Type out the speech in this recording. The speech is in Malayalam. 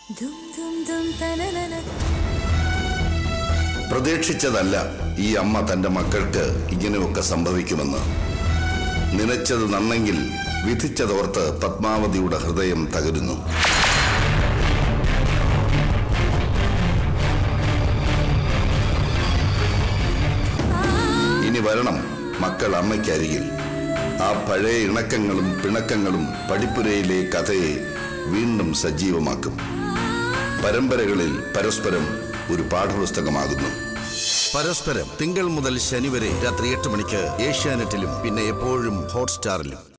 ദും ദും ദും തനനന പ്രതീക്ഷിച്ചതല്ല ഈ അമ്മ തന്റെ മക്കൾക്ക് ഇങ്ങനെയൊക്കെ സംഭവിക്കുമെന്ന് നനച്ചത് നന്നെങ്കിൽ വിധിച്ചതോർത്ത് പത്മാവതിയുടെ ഹൃദയം തകരുന്നു ഇനി വരണം മക്കൾ അമ്മയ്ക്കരികിൽ ആ പഴയ ഇണക്കങ്ങളും പിണക്കങ്ങളും പടിപ്പുരയിലെ കഥയെ വീണ്ടും സജീവമാക്കും പരമ്പരകളിൽ പരസ്പരം ഒരു പാഠപുസ്തകമാകുന്നു പരസ്പരം തിങ്കൾ മുതൽ ശനി വരെ രാത്രി എട്ട് മണിക്ക് ഏഷ്യാനെറ്റിലും പിന്നെ എപ്പോഴും ഹോട്ട്സ്റ്റാറിലും